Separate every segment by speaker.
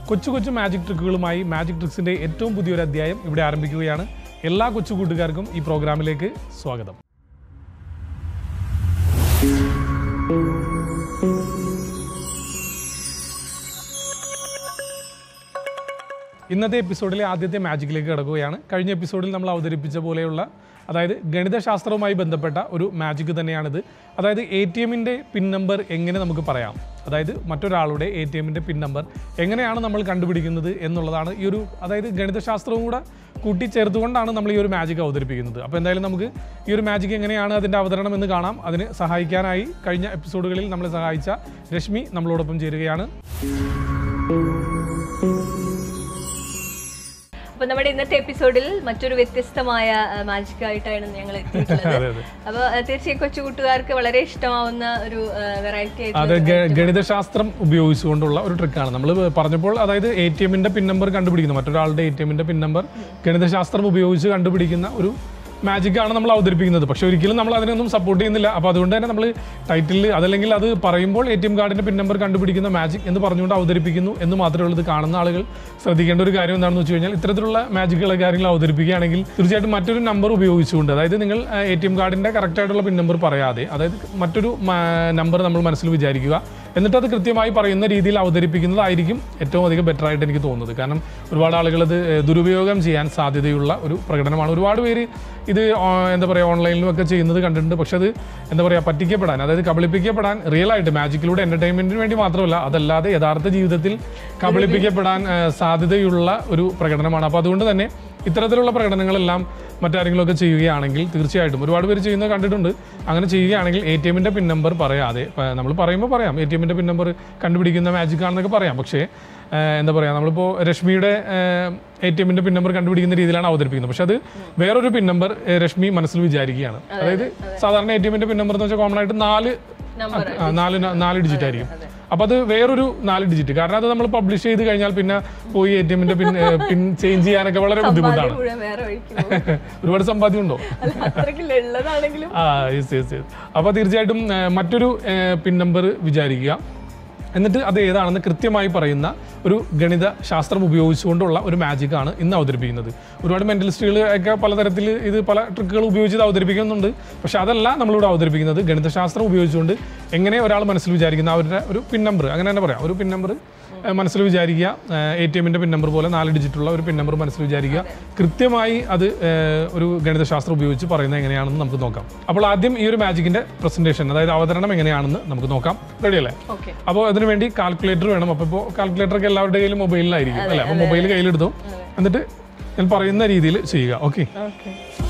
Speaker 1: കൊച്ചു കൊച്ചു magic ട്രിക്കുകളുമായി magic ട്രിക്സിന്റെ ഏറ്റവും പുതിയൊരു അധ്യായം ഇവിടെ ആരംഭിക്കുകയാണ് എല്ലാ കൊച്ചു കൂട്ടുകാർക്കും ഈ പ്രോഗ്രാമിലേക്ക് സ്വാഗതം ഇന്നത്തെ എപ്പിസോഡിലെ ആദ്യത്തെ മാജിക്കിലേക്ക് കിടക്കുകയാണ് കഴിഞ്ഞ എപ്പിസോഡിൽ നമ്മൾ അവതരിപ്പിച്ച പോലെയുള്ള അതായത് ഗണിതശാസ്ത്രവുമായി ബന്ധപ്പെട്ട ഒരു മാജിക് തന്നെയാണിത് അതായത് എ ടി എമ്മിൻ്റെ പിൻ നമ്പർ എങ്ങനെ നമുക്ക് പറയാം അതായത് മറ്റൊരാളുടെ എ ടി എമ്മിൻ്റെ പിൻ നമ്പർ എങ്ങനെയാണ് നമ്മൾ കണ്ടുപിടിക്കുന്നത് എന്നുള്ളതാണ് ഈ ഒരു അതായത് ഗണിതശാസ്ത്രവും കൂടെ കൂട്ടിച്ചേർത്തുകൊണ്ടാണ് നമ്മൾ ഈ ഒരു മാജിക് അവതരിപ്പിക്കുന്നത് അപ്പോൾ എന്തായാലും നമുക്ക് ഈ ഒരു മാജിക് എങ്ങനെയാണ് അതിൻ്റെ അവതരണം എന്ന് കാണാം അതിന് സഹായിക്കാനായി കഴിഞ്ഞ എപ്പിസോഡുകളിൽ നമ്മളെ സഹായിച്ച രശ്മി നമ്മളോടൊപ്പം ചേരുകയാണ്
Speaker 2: അപ്പൊ നമ്മുടെ ഇന്നത്തെ എപ്പിസോഡിൽ മറ്റൊരു വ്യത്യസ്തമായ മാജിക് ആയിട്ടാണ് ഞങ്ങൾ എത്തിയിട്ടുള്ളത്
Speaker 1: അതെ അതെ
Speaker 2: അപ്പൊ ആ, തീർച്ചയായും കൊച്ചു കൂട്ടുകാർക്ക് വളരെ ഇഷ്ടമാവുന്ന ഒരു വെറൈറ്റി
Speaker 1: അത്
Speaker 2: ആയിട്ട്
Speaker 1: ഗ- ഗണിതശാസ്ത്രം ഉപയോഗിച്ചുകൊണ്ടുള്ള ഒരു ട്രിക്കാണ് നമ്മൾ പറഞ്ഞപ്പോൾ അതായത് എ ടി എമ്മിന്റെ പിൻ നമ്പർ കണ്ടുപിടിക്കുന്ന മറ്റൊരാളുടെ എ ടി എമ്മിന്റെ പിൻ നമ്പർ ഗണിതശാസ്ത്രം ഉപയോഗിച്ച് കണ്ടുപിടിക്കുന്ന ഒരു മാജിക് ആണ് നമ്മൾ അവതരിപ്പിക്കുന്നത് പക്ഷെ ഒരിക്കലും നമ്മൾ അതിനൊന്നും സപ്പോർട്ട് ചെയ്യുന്നില്ല അപ്പോൾ അതുകൊണ്ട് തന്നെ നമ്മൾ ടൈറ്റിൽ അതല്ലെങ്കിൽ അത് പറയുമ്പോൾ എ ടി എം കാർഡിന്റെ പിൻ നമ്പർ കണ്ടുപിടിക്കുന്ന മാജിക് എന്ന് പറഞ്ഞുകൊണ്ട് അവതരിപ്പിക്കുന്നു എന്ന് മാത്രമേ ഉള്ളൂ ഇത് കാണുന്ന ആളുകൾ ശ്രദ്ധിക്കേണ്ട ഒരു കാര്യം എന്താണെന്ന് വെച്ച് കഴിഞ്ഞാൽ ഇത്തരത്തിലുള്ള മാജിക്കുള്ള കാര്യങ്ങൾ അവതരിപ്പിക്കുകയാണെങ്കിൽ തീർച്ചയായിട്ടും മറ്റൊരു നമ്പർ ഉപയോഗിച്ചുകൊണ്ട് അതായത് നിങ്ങൾ എ ടി എം കാർഡിന്റെ കറക്റ്റ് ആയിട്ടുള്ള പിൻ നമ്പർ പറയാതെ അതായത് മറ്റൊരു നമ്പർ നമ്മൾ മനസ്സിൽ വിചാരിക്കുക എന്നിട്ട് അത് കൃത്യമായി പറയുന്ന രീതിയിൽ അവതരിപ്പിക്കുന്നതായിരിക്കും ഏറ്റവും അധികം ബെറ്റർ ആയിട്ട് എനിക്ക് തോന്നുന്നത് കാരണം ഒരുപാട് ആളുകൾ അത് ഏഹ്, ദുരുപയോഗം ചെയ്യാൻ സാധ്യതയുള്ള ഒരു പ്രകടനമാണ് ഒരുപാട് പേര് ഇത് ഓ- എന്താ പറയുക ഓൺലൈനിലും ഒക്കെ ചെയ്യുന്നത് കണ്ടിട്ടുണ്ട് പക്ഷെ അത് എന്താ പറയുക പറ്റിക്കപ്പെടാൻ അതായത് കബളിപ്പിക്കപ്പെടാൻ റിയൽ ആയിട്ട് മാജിക്കിലൂടെ എന്റർടൈൻമെന്റിന് വേണ്ടി മാത്രമല്ല അതല്ലാതെ യഥാർത്ഥ ജീവിതത്തിൽ കബളിപ്പിക്കപ്പെടാൻ ഏഹ്, സാധ്യതയുള്ള ഒരു പ്രകടനമാണ് അപ്പോൾ അതുകൊണ്ട് തന്നെ ഇത്തരത്തിലുള്ള പ്രകടനങ്ങളെല്ലാം മറ്റാരെങ്കിലും ഒക്കെ ചെയ്യുകയാണെങ്കിൽ തീർച്ചയായിട്ടും ഒരുപാട് പേര് ചെയ്യുന്നത് കണ്ടിട്ടുണ്ട് അങ്ങനെ ചെയ്യുകയാണെങ്കിൽ എ ടി എമ്മിൻ്റെ പിൻ നമ്പർ പറയാതെ നമ്മൾ പറയുമ്പോൾ പറയാം എ ടി എമ്മിൻ്റെ പിൻ നമ്പർ കണ്ടുപിടിക്കുന്ന മാജിക് ആണെന്നൊക്കെ പറയാം പക്ഷേ ആ, എന്താ പറയുക നമ്മളിപ്പോൾ രശ്മിയുടെ എ ടി എമ്മിൻ്റെ പിൻ നമ്പർ കണ്ടുപിടിക്കുന്ന രീതിയിലാണ് അവതരിപ്പിക്കുന്നത് പക്ഷെ അത് വേറൊരു പിൻ നമ്പർ രശ്മി മനസ്സിൽ വിചാരിക്കുകയാണ് അതായത് സാധാരണ എ ടി എമ്മിൻ്റെ പിൻ നമ്പർ എന്ന് വെച്ചാൽ കോമൺ ആയിട്ട് നാല്
Speaker 2: നമ്പർ
Speaker 1: ആ, നാല് ന- നാല് ഡിജിറ്റ് ആയിരിക്കും അപ്പൊ അത് വേറൊരു നാല് ഡിജിറ്റ് കാരണം അത് നമ്മൾ പബ്ലിഷ് ചെയ്ത് കഴിഞ്ഞാൽ പിന്നെ പോയി എ ടി എമ്മിന്റെ പിൻ പിൻ ചേഞ്ച് ചെയ്യാനൊക്കെ വളരെ ബുദ്ധിമുട്ടാണ്
Speaker 2: മുഴുവൻ വേറെ വഴിക്ക് പോകും.
Speaker 1: ഒരുപാട് സമ്പാദ്യം ഉണ്ടോ
Speaker 2: അല്ല അത്രയ്ക്ക് ഉള്ളതാണെങ്കിലും
Speaker 1: ആ യെസ് യെസ് യെസ് അപ്പോൾ തീർച്ചയായിട്ടും ആ, മറ്റൊരു പിൻ നമ്പർ വിചാരിക്കുക എന്നിട്ട് അത് ഏതാണെന്ന് കൃത്യമായി പറയുന്ന ഒരു ഗണിത ശാസ്ത്രം ഉപയോഗിച്ചുകൊണ്ടുള്ള ഒരു magic ആണ് ഇന്ന് അവതരിപ്പിക്കുന്നത് ഒരുപാട് മെന്റലിസ്റ്റുകൾ ഒക്കെ പലതരത്തിൽ ഇത് പല ട്രിക്കുകൾ ഉപയോഗിച്ച് ഇത് അവതരിപ്പിക്കുന്നുണ്ട് പക്ഷെ അതല്ല നമ്മളിവിടെ അവതരിപ്പിക്കുന്നത് ഗണിതശാസ്ത്രം ഉപയോഗിച്ചുകൊണ്ട് എങ്ങനെ ഒരാൾ മനസ്സിൽ വിചാരിക്കുന്ന അവരുടെ ഒരു പിൻ നമ്പർ അങ്ങനെ തന്നെ പറയാം ഒരു പിൻ നമ്പർ മനസ്സിൽ വിചാരിക്കുക എ ടി എമ്മിൻ്റെ പിൻ നമ്പർ പോലെ നാല് ഡിജിറ്റുള്ള ഒരു പിൻ നമ്പർ മനസ്സിൽ വിചാരിക്കുക കൃത്യമായി അത് ഏഹ്, ഒരു ഗണിതശാസ്ത്രം ഉപയോഗിച്ച് പറയുന്നത് എങ്ങനെയാണെന്ന് നമുക്ക് നോക്കാം അപ്പോൾ ആദ്യം ഈ ഒരു മാജിക്കിന്റെ പ്രസന്റേഷൻ അതായത് അവതരണം എങ്ങനെയാണെന്ന് നമുക്ക് നോക്കാം റെഡി അല്ലേ
Speaker 2: ഓക്കെ
Speaker 1: അപ്പോൾ അതിനു വേണ്ടി കാൽക്കുലേറ്റർ വേണം അപ്പോൾ ഇപ്പോൾ കാൽക്കുലേറ്റർ ഒക്കെ എല്ലാവരുടെ കയ്യിലും മൊബൈലിലായിരിക്കും അല്ലേ അപ്പോൾ മൊബൈൽ കയ്യിലെടുത്തു എന്നിട്ട് ഞാൻ പറയുന്ന രീതിയിൽ ചെയ്യുക ഓക്കെ
Speaker 2: ഓക്കെ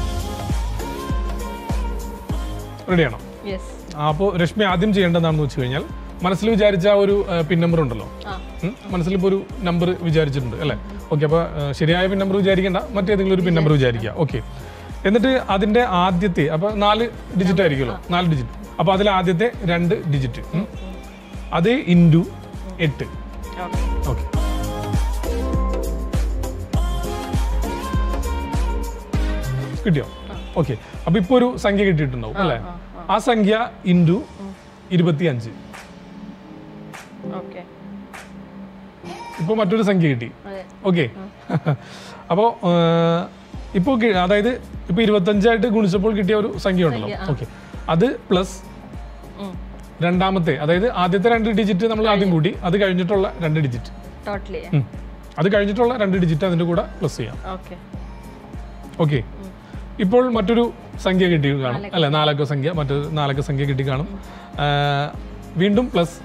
Speaker 1: റെഡിയാണോ
Speaker 2: യെസ്
Speaker 1: അപ്പോൾ രശ്മി ആദ്യം ചെയ്യേണ്ടതാണെന്ന് വെച്ച് കഴിഞ്ഞാൽ മനസ്സിൽ വിചാരിച്ച ആ ഒരു പിൻ നമ്പർ ഉണ്ടല്ലോ
Speaker 2: ആ
Speaker 1: ഉം. മനസ്സിലിപ്പോൾ ഒരു നമ്പർ വിചാരിച്ചിട്ടുണ്ട് അല്ലേ ഓക്കെ അപ്പോൾ ശരിയായ പിൻ നമ്പർ വിചാരിക്കേണ്ട മറ്റേതെങ്കിലും ഒരു പിൻ നമ്പർ വിചാരിക്കുക ഓക്കെ എന്നിട്ട് അതിൻ്റെ ആദ്യത്തെ അപ്പോൾ നാല് ഡിജിറ്റ് ആയിരിക്കുമല്ലോ നാല് ഡിജിറ്റ് അപ്പോൾ അതിൽ ആദ്യത്തെ രണ്ട് ഡിജിറ്റ് ഉം. അത് ഇൻറ്റു എട്ട്
Speaker 2: ഓക്കെ
Speaker 1: ഓക്കെ കിട്ടിയോ ഓക്കെ അപ്പോൾ ഇപ്പോൾ ഒരു സംഖ്യ കിട്ടിയിട്ടുണ്ടാവും അല്ലേ ആ സംഖ്യ ഇൻറ്റു ഇരുപത്തി അഞ്ച്
Speaker 2: ഓക്കെ
Speaker 1: ഇപ്പോൾ മറ്റൊരു സംഖ്യ കിട്ടി
Speaker 2: അതെ
Speaker 1: ഓക്കെ അപ്പോൾ ഇപ്പോൾ അതായത് ഇപ്പോൾ ഇരുപത്തഞ്ചായിട്ട് ഗുണിച്ചപ്പോൾ കിട്ടിയ ഒരു സംഖ്യ ഉണ്ടല്ലോ ഓക്കെ അത് പ്ലസ്
Speaker 2: ഉം.
Speaker 1: രണ്ടാമത്തെ അതായത് ആദ്യത്തെ രണ്ട് ഡിജിറ്റ് നമ്മൾ ആദ്യം കൂട്ടി അത് കഴിഞ്ഞിട്ടുള്ള രണ്ട് ഡിജിറ്റ്
Speaker 2: ടോട്ടലി
Speaker 1: അത് കഴിഞ്ഞിട്ടുള്ള രണ്ട് ഡിജിറ്റ് അതിൻ്റെ കൂടെ പ്ലസ് ചെയ്യാം
Speaker 2: ഓക്കെ
Speaker 1: ഓക്കെ ഇപ്പോൾ മറ്റൊരു സംഖ്യ കിട്ടി കാണും അല്ലെ നാലക്ക സംഖ്യ മറ്റൊരു നാലക്ക സംഖ്യ കിട്ടി കാണും ആ, വീണ്ടും പ്ലസ്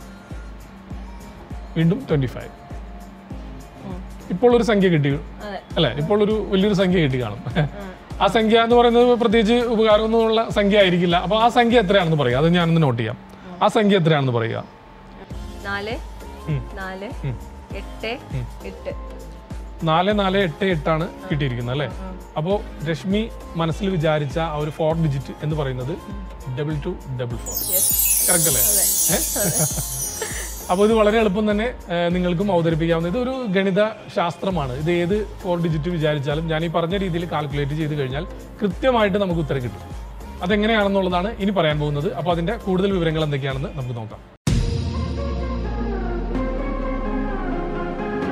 Speaker 1: വീണ്ടും ട്വൻറ്റി ഫൈവ് ഇപ്പോൾ ഒരു സംഖ്യ കിട്ടി
Speaker 2: അതെ
Speaker 1: അല്ലെ ഇപ്പോൾ ഒരു വലിയൊരു സംഖ്യ കിട്ടി കാണും ആ സംഖ്യ എന്ന് പറയുന്നത് പ്രത്യേകിച്ച് ഉപകാരമൊന്നുമുള്ള സംഖ്യ ആയിരിക്കില്ല അപ്പോൾ ആ സംഖ്യ എത്രയാണെന്ന് പറയുക അത് ഞാനൊന്ന് നോട്ട് ചെയ്യാം ആ സംഖ്യ എത്രയാണെന്ന് പറയുക
Speaker 2: നാല്
Speaker 1: ഉം.
Speaker 2: നാല്
Speaker 1: ഉം.
Speaker 2: എട്ട് എട്ട്
Speaker 1: നാല് നാല് എട്ട് എട്ടാണ് കിട്ടിയിരിക്കുന്നത് അല്ലേ അപ്പോൾ രശ്മി മനസ്സിൽ വിചാരിച്ച ആ ഒരു ഫോർ ഡിജിറ്റ് എന്ന് പറയുന്നത് double two double four correct അല്ലേ അപ്പോൾ ഇത് വളരെ എളുപ്പം തന്നെ ഏ, നിങ്ങൾക്കും അവതരിപ്പിക്കാവുന്ന ഇതൊരു ഗണിത ശാസ്ത്രമാണ് ഇത് ഏത് ഫോർ ഡിജിറ്റ് വിചാരിച്ചാലും ഞാൻ ഈ പറഞ്ഞ രീതിയിൽ കാൽക്കുലേറ്റ് ചെയ്ത് കഴിഞ്ഞാൽ കൃത്യമായിട്ട് നമുക്ക് ഉത്തരം കിട്ടും അതെങ്ങനെയാണെന്നുള്ളതാണ് ഇനി പറയാൻ പോകുന്നത് അപ്പോൾ അതിന്റെ കൂടുതൽ വിവരങ്ങൾ എന്തൊക്കെയാണെന്ന് നമുക്ക് നോക്കാം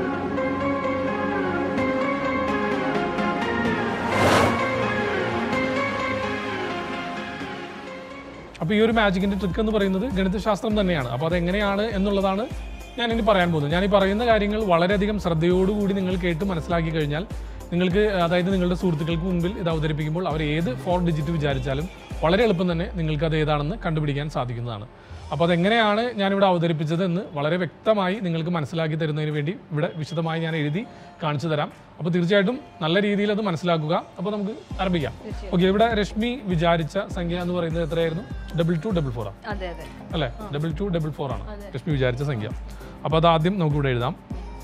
Speaker 1: അപ്പോൾ ഈ ഒരു മാജിക്കിൻ്റെ ട്രിക്ക് എന്ന് പറയുന്നത് ഗണിതശാസ്ത്രം തന്നെയാണ് അപ്പോൾ അതെങ്ങനെയാണ് എന്നുള്ളതാണ് ഞാൻ ഇനി പറയാൻ പോകുന്നത് ഞാൻ ഈ പറയുന്ന കാര്യങ്ങൾ വളരെയധികം ശ്രദ്ധയോടുകൂടി നിങ്ങൾ കേട്ട് മനസ്സിലാക്കി കഴിഞ്ഞാൽ നിങ്ങൾക്ക് അതായത് നിങ്ങളുടെ സുഹൃത്തുക്കൾക്ക് മുമ്പിൽ ഇത് അവതരിപ്പിക്കുമ്പോൾ അവർ ഏത് ഫോർ ഡിജിറ്റ് വിചാരിച്ചാലും വളരെ എളുപ്പം തന്നെ നിങ്ങൾക്ക് അത് ഏതാണെന്ന് കണ്ടുപിടിക്കാൻ സാധിക്കുന്നതാണ് അപ്പോൾ അതെങ്ങനെയാണ് ഞാനിവിടെ അവതരിപ്പിച്ചത് എന്ന് വളരെ വ്യക്തമായി നിങ്ങൾക്ക് മനസ്സിലാക്കി തരുന്നതിന് വേണ്ടി ഇവിടെ വിശദമായി ഞാൻ എഴുതി കാണിച്ചു തരാം അപ്പോൾ തീർച്ചയായിട്ടും നല്ല രീതിയിൽ അത് മനസ്സിലാക്കുക അപ്പോൾ നമുക്ക് ആരംഭിക്കാം
Speaker 2: തീർച്ചയായും.
Speaker 1: ഓക്കെ ഇവിടെ രശ്മി വിചാരിച്ച സംഖ്യ എന്ന് പറയുന്നത് എത്രയായിരുന്നു ഡബിൾ ടു ഡബിൾ ഫോർ ആണ്
Speaker 2: അതെ അതെ
Speaker 1: അല്ലേ ഡബിൾ ടു ഡബിൾ ഫോർ ആണ്
Speaker 2: അതെ.
Speaker 1: രശ്മി വിചാരിച്ച സംഖ്യ അപ്പോൾ അത് ആദ്യം നമുക്ക് ഇവിടെ എഴുതാം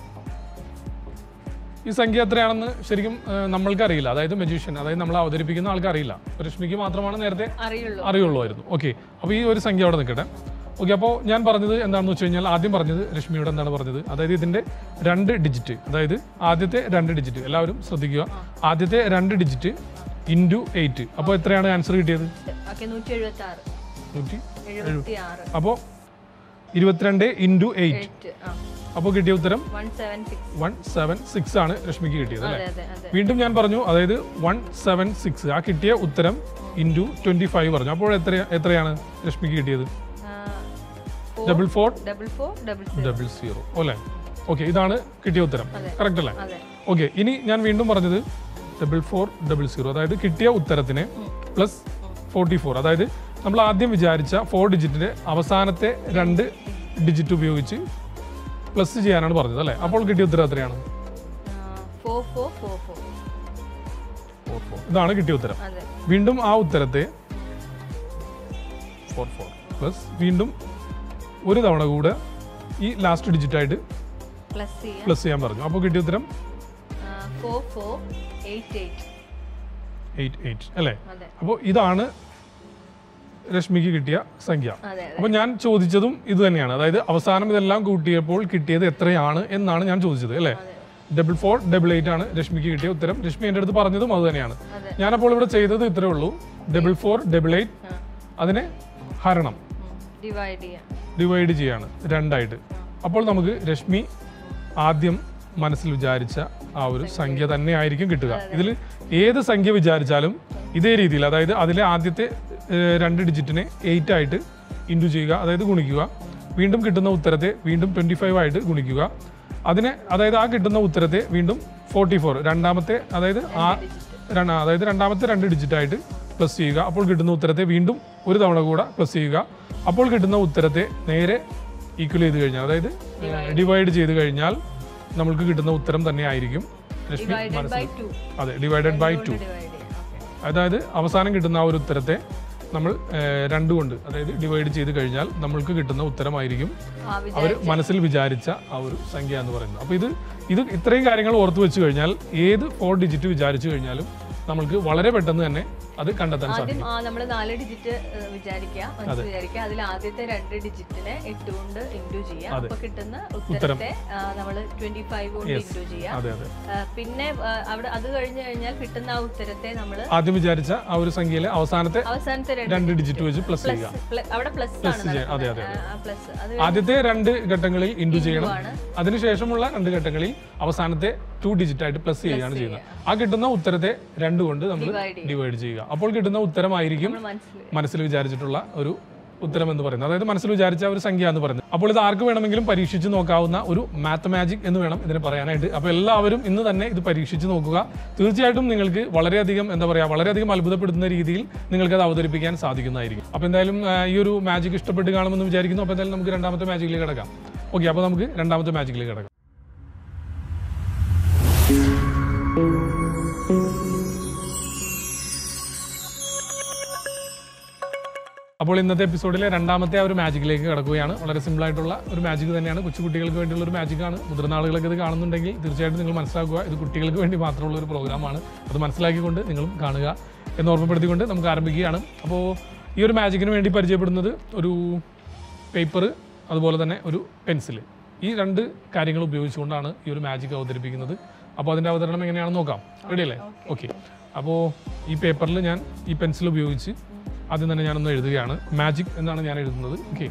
Speaker 1: ഈ സംഖ്യ എത്രയാണെന്ന് ശരിക്കും ഏഹ്, നമ്മൾക്കറിയില്ല അതായത് മെജീഷ്യൻ അതായത് നമ്മൾ അവതരിപ്പിക്കുന്ന ആൾക്ക് അറിയില്ല രശ്മിക്ക് മാത്രമാണ് നേരത്തെ
Speaker 2: അറിയുള്ളൂ
Speaker 1: അറിയുള്ളായിരുന്നു ഓക്കെ അപ്പോൾ ഈ ഒരു സംഖ്യ അവിടെ നിൽക്കട്ടെ ഓക്കെ അപ്പോൾ ഞാൻ പറഞ്ഞത് എന്താണെന്ന് വെച്ച് കഴിഞ്ഞാൽ ആദ്യം പറഞ്ഞത് രശ്മിയോട് എന്താണ് പറഞ്ഞത് അതായത് ഇതിൻ്റെ രണ്ട് ഡിജിറ്റ് അതായത് ആദ്യത്തെ രണ്ട് ഡിജിറ്റ് എല്ലാവരും ശ്രദ്ധിക്കുക ആദ്യത്തെ രണ്ട് ഡിജിറ്റ് ഇൻറ്റു എയ്റ്റ് അപ്പോൾ എത്രയാണ് ആൻസർ കിട്ടിയത്
Speaker 2: ഓക്കെ നൂറ്റി എഴുപത്തി ആറ്
Speaker 1: നൂറ്റി
Speaker 2: എഴുപത്തി ആറ്
Speaker 1: അപ്പോൾ ഇരുപത്തിരണ്ട് ഇൻറ്റു എയ്റ്റ്
Speaker 2: എയ്റ്റ് ആ
Speaker 1: അപ്പോൾ കിട്ടിയ ഉത്തരം
Speaker 2: one seven six
Speaker 1: one seven six ആണ് രശ്മിക്ക് കിട്ടിയത് അല്ലേ
Speaker 2: അതെ അതെ അതെ
Speaker 1: വീണ്ടും ഞാൻ പറഞ്ഞു അതായത് വൺ സെവൻ സിക്സ് ആ കിട്ടിയ ഉത്തരം ഇൻറ്റു ട്വൻറ്റി ഫൈവ് പറഞ്ഞു അപ്പോൾ എത്ര എത്രയാണ് രശ്മിക്ക് കിട്ടിയത് double four
Speaker 2: double four double zero
Speaker 1: double zero അല്ലേ ഓക്കെ ഇതാണ് കിട്ടിയ ഉത്തരം
Speaker 2: അതെ.
Speaker 1: കറക്റ്റ് അല്ലേ
Speaker 2: അതെ
Speaker 1: ഓക്കെ ഇനി ഞാൻ വീണ്ടും പറഞ്ഞത് ഡബിൾ ഫോർ ഡബിൾ സീറോ അതായത് കിട്ടിയ ഉത്തരത്തിന് പ്ലസ് ഫോർട്ടി ഫോർ അതായത് നമ്മൾ ആദ്യം വിചാരിച്ച ഫോർ ഡിജിറ്റിന്റെ അവസാനത്തെ രണ്ട് ഡിജിറ്റ് ഉപയോഗിച്ച് പ്ലസ് ചെയ്യാനാണ് പറഞ്ഞത് അല്ലേ അപ്പോൾ കിട്ടിയ ഉത്തരം എത്രയാണ്
Speaker 2: four four four four
Speaker 1: four four ഇതാണ് കിട്ടിയ ഉത്തരം
Speaker 2: അതെ
Speaker 1: വീണ്ടും ആ ഉത്തരത്തെ ഫോർ ഫോർ പ്ലസ് വീണ്ടും ഒരു തവണ കൂടെ ഈ ലാസ്റ്റ് ഡിജിറ്റായിട്ട്
Speaker 2: പ്ലസ് ചെയ്യാം
Speaker 1: പ്ലസ് ചെയ്യാൻ പറഞ്ഞു അപ്പോൾ കിട്ടിയ ഉത്തരം
Speaker 2: four four eight eight
Speaker 1: eight eight അല്ലേ
Speaker 2: അതെ
Speaker 1: അപ്പോൾ ഇതാണ് രശ്മിക്ക് കിട്ടിയ സംഖ്യ
Speaker 2: അതെ അതെ
Speaker 1: അപ്പോൾ ഞാൻ ചോദിച്ചതും ഇത് തന്നെയാണ് അതായത് അവസാനം ഇതെല്ലാം കൂട്ടിയപ്പോൾ കിട്ടിയത് എത്രയാണ് എന്നാണ് ഞാൻ ചോദിച്ചത് അല്ലേ
Speaker 2: അതെ
Speaker 1: ഡബിൾ ഫോർ ഡബിൾ എയ്റ്റ് ആണ് രശ്മിക്ക് കിട്ടിയ ഉത്തരം രശ്മി എൻ്റെ അടുത്ത് പറഞ്ഞതും അത് തന്നെയാണ്
Speaker 2: അതെ
Speaker 1: ഞാനപ്പോൾ ഇവിടെ ചെയ്തത് ഇത്രേ ഉള്ളൂ ഡബിൾ ഫോർ ഡബിൾ എയ്റ്റ്
Speaker 2: ആ
Speaker 1: അതിനെ ഹരണം
Speaker 2: ഡിവൈഡ് ചെയ്യാം
Speaker 1: ഡിവൈഡ് ചെയ്യാണ് രണ്ടായിട്ട് അപ്പോൾ നമുക്ക് രശ്മി ആദ്യം മനസ്സിൽ വിചാരിച്ച ആ ഒരു സംഖ്യ തന്നെ ആയിരിക്കും കിട്ടുക ഇതിൽ ഏത് സംഖ്യ വിചാരിച്ചാലും ഇതേ രീതിയിൽ അതായത് അതിലെ ആദ്യത്തെ ഏഹ്, രണ്ട് ഡിജിറ്റിനെ എയ്റ്റ് ആയിട്ട് ഇൻറ്റു ചെയ്യുക അതായത് ഗുണിക്കുക വീണ്ടും കിട്ടുന്ന ഉത്തരത്തെ വീണ്ടും ട്വൻറ്റി ഫൈവ് ആയിട്ട് ഗുണിക്കുക അതിനെ അതായത് ആ കിട്ടുന്ന ഉത്തരത്തെ വീണ്ടും ഫോർട്ടി ഫോർ രണ്ടാമത്തെ അതായത് ആ രണ്ട- അതായത് രണ്ടാമത്തെ രണ്ട് ഡിജിറ്റ് ആയിട്ട് പ്ലസ് ചെയ്യുക അപ്പോൾ കിട്ടുന്ന ഉത്തരത്തെ വീണ്ടും ഒരു തവണ കൂടെ പ്ലസ് ചെയ്യുക അപ്പോൾ കിട്ടുന്ന ഉത്തരത്തെ നേരെ ഈക്വൽ ചെയ്ത് കഴിഞ്ഞാൽ അതായത് ഡിവൈഡ് ചെയ്ത് കഴിഞ്ഞാൽ നമ്മൾക്ക് കിട്ടുന്ന ഉത്തരം തന്നെ ആയിരിക്കും രശ്മി
Speaker 2: ഡിവൈഡഡ് ബൈ ടു
Speaker 1: അതെ ഡിവൈഡഡ് ബൈ ടു
Speaker 2: ഡിവൈഡ് ചെയ്യാം ഓക്കെ
Speaker 1: അതായത് അവസാനം കിട്ടുന്ന ആ ഒരു ഉത്തരത്തെ നമ്മൾ ഏഹ്, രണ്ട് കൊണ്ട് അതായത് ഡിവൈഡ് ചെയ്ത് കഴിഞ്ഞാൽ നമ്മൾക്ക് കിട്ടുന്ന ഉത്തരമായിരിക്കും
Speaker 2: ആ
Speaker 1: അവർ
Speaker 2: വിചാരിച്ച
Speaker 1: മനസ്സിൽ വിചാരിച്ച ആ ഒരു സംഖ്യ എന്ന് പറയുന്നത് അപ്പോൾ ഇത് ഇത് ഇത്രയും കാര്യങ്ങൾ ഓർത്ത് വെച്ച് കഴിഞ്ഞാൽ ഏത് ഫോർ ഡിജിറ്റ് വിചാരിച്ചു കഴിഞ്ഞാലും നമ്മൾക്ക് വളരെ പെട്ടെന്ന് തന്നെ അത് കണ്ടെത്താൻ സാധിക്കും
Speaker 2: ആദ്യം ആ നമ്മൾ നാല് ഡിജിറ്റ് വിചാരിക്കുക മനസ്സിൽ വിചാരിക്കുക അതിൽ ആദ്യത്തെ രണ്ട് ഡിജിറ്റിനെ എട്ട് കൊണ്ട് ഇൻറ്റു ചെയ്യാം അപ്പൊ കിട്ടുന്ന ഉത്തരത്തെ നമ്മൾ ട്വന്റി ഫൈവ് കൊണ്ട് ഇൻറ്റു ചെയ്യാം
Speaker 1: അതെ അതെ
Speaker 2: ആ, പിന്നെ ആ, അവിടെ അത് കഴിഞ്ഞു കഴിഞ്ഞാൽ കിട്ടുന്ന ആ ഉത്തരത്തെ നമ്മൾ
Speaker 1: ആദ്യം വിചാരിച്ച ആ ഒരു സംഖ്യയിലെ അവസാനത്തെ
Speaker 2: അവസാനത്തെ രണ്ട്
Speaker 1: രണ്ട് ഡിജിറ്റ് വെച്ച് പ്ലസ് ചെയ്യുക
Speaker 2: പ്ല- അവിടെ പ്ലസ് ആണ്
Speaker 1: ചെയ്യാം. അതെ, അതെ,
Speaker 2: പ്ലസ് അത്
Speaker 1: ആദ്യത്തെ രണ്ട് ഘട്ടങ്ങളിൽ ഇൻഡു ചെയ്യണം
Speaker 2: ആണ്
Speaker 1: അതിനുശേഷമുള്ള രണ്ട് ഘട്ടങ്ങളിൽ അവസാനത്തെ ടു ഡിജിറ്റ് ആയിട്ട് പ്ലസ് ചെയ്യുകയാണ് ചെയ്യുന്നത് ആ കിട്ടുന്ന ഉത്തരത്തെ രണ്ട് കൊണ്ട് നമ്മൾ
Speaker 2: ഡിവൈഡ് ചെയ്യും
Speaker 1: ഡിവൈഡ് ചെയ്യുക അപ്പോൾ കിട്ടുന്ന ഉത്തരമായിരിക്കും
Speaker 2: നമ്മൾ മനസ്സിൽ
Speaker 1: മനസ്സിൽ വിചാരിച്ചിട്ടുള്ള ഒരു ഉത്തരം എന്ന് പറയുന്നത് അതായത് മനസ്സിൽ വിചാരിച്ച ഒരു സംഖ്യ എന്ന് പറയുന്നത് അപ്പോൾ ഇത് ആർക്ക് വേണമെങ്കിലും പരീക്ഷിച്ച് നോക്കാവുന്ന ഒരു മാത്ത് മാജിക് എന്ന് വേണം ഇതിനെ പറയാനായിട്ട് അപ്പോൾ എല്ലാവരും ഇന്ന് തന്നെ ഇത് പരീക്ഷിച്ച് നോക്കുക തീർച്ചയായിട്ടും നിങ്ങൾക്ക് വളരെയധികം എന്താ പറയുക വളരെയധികം അത്ഭുതപ്പെടുത്തുന്ന രീതിയിൽ നിങ്ങൾക്ക് അത് അവതരിപ്പിക്കാൻ സാധിക്കുന്നതായിരിക്കും അപ്പോൾ എന്തായാലും ആ, ഈ ഒരു മാജിക് ഇഷ്ടപ്പെട്ട് കാണുമെന്ന് വിചാരിക്കുന്നു അപ്പോൾ എന്തായാലും നമുക്ക് രണ്ടാമത്തെ മാജിക്കിലേക്ക് കിടക്കാം ഓക്കെ അപ്പോൾ നമുക്ക് രണ്ടാമത്തെ മാജിക്കിലേക്ക് കിടക്കാം അപ്പോൾ ഇന്നത്തെ എപ്പിസോഡിലെ രണ്ടാമത്തെ ആ ഒരു മാജിക്കിലേക്ക് കിടക്കുകയാണ് വളരെ സിമ്പിൾ ആയിട്ടുള്ള ഒരു മാജിക് തന്നെയാണ് കൊച്ചുകുട്ടികൾക്ക് വേണ്ടിയുള്ള ഒരു മാജിക്കാണ് മുതിർന്ന ആളുകളൊക്കെ ഇത് കാണുന്നുണ്ടെങ്കിൽ തീർച്ചയായിട്ടും നിങ്ങൾ മനസ്സിലാക്കുക ഇത് കുട്ടികൾക്ക് വേണ്ടി മാത്രമുള്ള ഒരു പ്രോഗ്രാമാണ് അത് മനസ്സിലാക്കിക്കൊണ്ട് നിങ്ങളും കാണുക എന്ന് ഓർമ്മപ്പെടുത്തിക്കൊണ്ട് നമുക്ക് ആരംഭിക്കുകയാണ് അപ്പോൾ ഈ ഒരു മാജിക്കിന് വേണ്ടി പരിചയപ്പെടുന്നത് ഒരു പേപ്പർ അതുപോലെ തന്നെ ഒരു പെൻസിൽ ഈ രണ്ട് കാര്യങ്ങൾ ഉപയോഗിച്ചുകൊണ്ടാണ് ഈ ഒരു മാജിക് അവതരിപ്പിക്കുന്നത് അപ്പോൾ അതിൻ്റെ അവതരണം എങ്ങനെയാണെന്ന് നോക്കാം റെഡി അല്ലേ ഓക്കെ അപ്പോൾ ഈ പേപ്പറിൽ ഞാൻ ഈ പെൻസിൽ ഉപയോഗിച്ച് ആദ്യം തന്നെ ഞാനൊന്ന് എഴുതുകയാണ് മാജിക് എന്നാണ് ഞാൻ എഴുതുന്നത് ഓക്കെ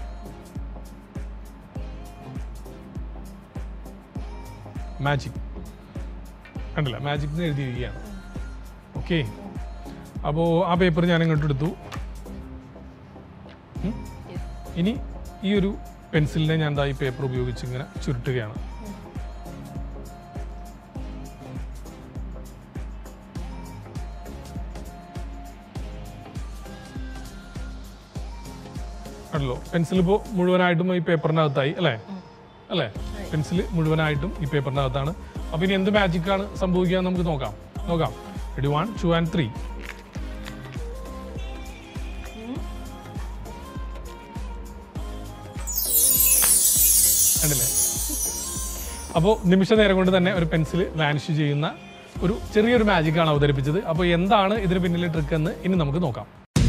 Speaker 1: മാജിക് കണ്ടില്ല മാജിക് എന്ന് എഴുതിയിരിക്കുകയാണ് ഓക്കെ അപ്പോൾ ആ പേപ്പർ ഞാൻ ഇങ്ങോട്ട് എടുത്തു ഇനി ഈ ഒരു പെൻസിലിനെ ഞാൻ ദാ ഈ പേപ്പർ ഉപയോഗിച്ച് ഇങ്ങനെ ചുരുട്ടുകയാണ് ആണല്ലോ പെൻസിൽ ഇപ്പോൾ മുഴുവനായിട്ടും ഈ പേപ്പറിനകത്തായി അല്ലേ അല്ലേ പെൻസിൽ മുഴുവനായിട്ടും ഈ പേപ്പറിനകത്താണ് അപ്പോൾ ഇനി എന്ത് മാജിക്കാണ് സംഭവിക്കുക എന്ന് നമുക്ക് നോക്കാം നോക്കാം ready one two and three കണ്ടില്ലേ അപ്പോൾ നിമിഷ നേരം കൊണ്ട് തന്നെ ഒരു പെൻസിൽ വാനിഷ് ചെയ്യുന്ന ഒരു ചെറിയൊരു മാജിക്കാണ് അവതരിപ്പിച്ചത് അപ്പോൾ എന്താണ് ഇതിന് പിന്നിലെ ട്രിക്ക് എന്ന് ഇനി നമുക്ക് നോക്കാം